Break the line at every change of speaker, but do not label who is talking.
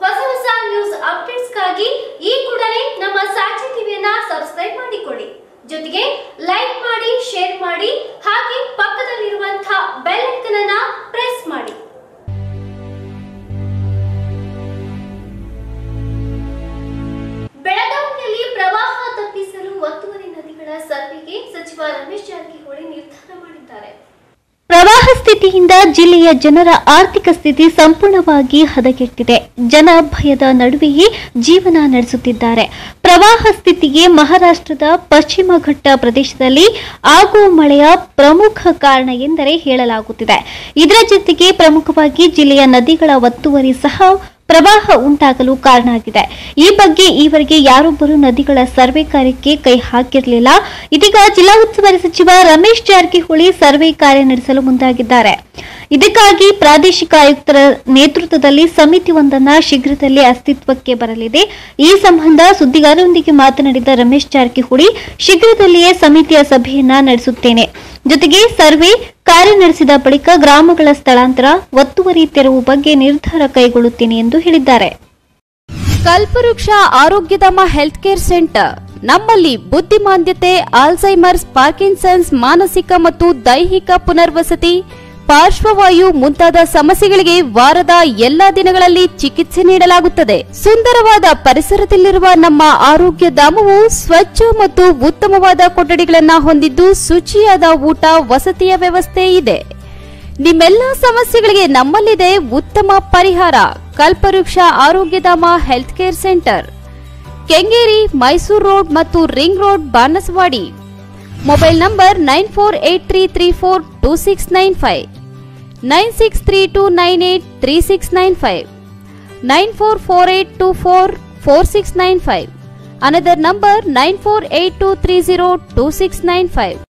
ಹೊಸ ಹೊಸ ನ್ಯೂಸ್ ಅಪ್ಡೇಟ್ಸ್ಗಾಗಿ ಈ ಕೂಡಲೇ ನಮ್ಮ ಸಾಕ್ಷಿ ಟಿವಿಯನ್ನ ಸಬ್ಸ್ಕ್ರೈಬ್ ಮಾಡಿಕೊಳ್ಳಿ ಜೊತೆಗೆ ಲೈಕ್ ಮಾಡಿ ಶೇರ್ ಮಾಡಿ ಹಾಗೆ ಪಕ್ಕದಲ್ಲಿರುವಂತಹ ಬೆಲ್ ಐಕನ್ ಅನ್ನ ಪ್ರೆಸ್ ಮಾಡಿ ಬೆಳಗಾವಿಯಲ್ಲಿ ಪ್ರವಾಹ ತಪ್ಪಿಸಲು ಒತ್ತುವರಿ ನದಿಗಳ ಸರ್ವೆಗೆ ಸಚಿವ ರಮೇಶ್ ಜಾರಕಿಹೊಳಿ ನಿರ್ಧಾರ ಮಾಡಿದ್ದಾರೆ
ಪ್ರವಾಹ ಸ್ಥಿತಿಯಿಂದ ಜಿಲ್ಲೆಯ ಜನರ ಆರ್ಥಿಕ ಸ್ಥಿತಿ ಸಂಪೂರ್ಣವಾಗಿ ಹದಗೆಟ್ಟಿದೆ ಜನ ಭಯದ ನಡುವೆಯೇ ಜೀವನ ನಡೆಸುತ್ತಿದ್ದಾರೆ ಪ್ರವಾಹ ಸ್ಥಿತಿಗೆ ಮಹಾರಾಷ್ಟ್ರದ ಪಶ್ಚಿಮ ಘಟ್ಟ ಪ್ರದೇಶದಲ್ಲಿ ಆಗುವ ಮಳೆಯ ಪ್ರಮುಖ ಕಾರಣ ಎಂದರೆ ಹೇಳಲಾಗುತ್ತಿದೆ ಇದರ ಜೊತೆಗೆ ಪ್ರಮುಖವಾಗಿ ಜಿಲ್ಲೆಯ ನದಿಗಳ ಒತ್ತುವರಿ ಸಹ ಪ್ರವಾಹ ಉಂಟಾಗಲು ಕಾರಣ ಆಗಿದೆ ಈ ಬಗ್ಗೆ ಈವರೆಗೆ ಯಾರೊಬ್ಬರು ನದಿಗಳ ಸರ್ವೆ ಕಾರ್ಯಕ್ಕೆ ಕೈ ಹಾಕಿರಲಿಲ್ಲ ಇದೀಗ ಜಿಲ್ಲಾ ಉಸ್ತುವಾರಿ ಸಚಿವ ರಮೇಶ್ ಜಾರಕಿಹೊಳಿ ಸರ್ವೆ ಕಾರ್ಯ ನಡೆಸಲು ಮುಂದಾಗಿದ್ದಾರೆ ಇದಕ್ಕಾಗಿ ಪ್ರಾದೇಶಿಕ ಆಯುಕ್ತರ ನೇತೃತ್ವದಲ್ಲಿ ಸಮಿತಿಯೊಂದನ್ನ ಶೀಘ್ರದಲ್ಲೇ ಅಸ್ತಿತ್ವಕ್ಕೆ ಬರಲಿದೆ ಈ ಸಂಬಂಧ ಸುದ್ದಿಗಾರರೊಂದಿಗೆ ಮಾತನಾಡಿದ ರಮೇಶ್ ಜಾರಕಿಹೊಳಿ ಶೀಘ್ರದಲ್ಲಿಯೇ ಸಮಿತಿಯ ಸಭೆಯನ್ನ ನಡೆಸುತ್ತೇನೆ ಜೊತೆಗೆ ಸರ್ವೆ ಕಾರ್ಯ ನಡೆಸಿದ ಬಳಿಕ ಗ್ರಾಮಗಳ ಸ್ಥಳಾಂತರ ಒತ್ತುವರಿ ತೆರವು ಬಗ್ಗೆ ನಿರ್ಧಾರ ಕೈಗೊಳ್ಳುತ್ತೇನೆ ಎಂದು ಹೇಳಿದ್ದಾರೆ
ಕಲ್ಪವೃಕ್ಷ ಆರೋಗ್ಯಧಾಮ ಹೆಲ್ತ್ ಕೇರ್ ಸೆಂಟರ್ ನಮ್ಮಲ್ಲಿ ಬುದ್ಧಿಮಾಂದ್ಯತೆ ಆಲ್ಝೈಮರ್ಸ್ ಪಾರ್ಕಿನ್ಸನ್ಸ್ ಮಾನಸಿಕ ಮತ್ತು ದೈಹಿಕ ಪುನರ್ವಸತಿ ಪಾರ್ಶ್ವವಾಯು ಮುಂತಾದ ಸಮಸ್ಯೆಗಳಿಗೆ ವಾರದ ಎಲ್ಲಾ ದಿನಗಳಲ್ಲಿ ಚಿಕಿತ್ಸೆ ನೀಡಲಾಗುತ್ತದೆ ಸುಂದರವಾದ ಪರಿಸರದಲ್ಲಿರುವ ನಮ್ಮ ಆರೋಗ್ಯ ಧಾಮವು ಸ್ವಚ್ಛ ಮತ್ತು ಉತ್ತಮವಾದ ಕೊಠಡಿಗಳನ್ನ ಹೊಂದಿದ್ದು ಶುಚಿಯಾದ ಊಟ ವಸತಿಯ ವ್ಯವಸ್ಥೆ ಇದೆ ನಿಮ್ಮೆಲ್ಲ ಸಮಸ್ಯೆಗಳಿಗೆ ನಮ್ಮಲ್ಲಿದೆ ಉತ್ತಮ ಪರಿಹಾರ Kalpavriksha Arogyadhama health care centre Kengeri Mysuru road ಮತ್ತು ring road Banaswadi mobile number nine four eight three three four two six nine five nine six three two nine eight three six nine five nine four four eight two four four six nine five another number nine four eight two three zero two six nine five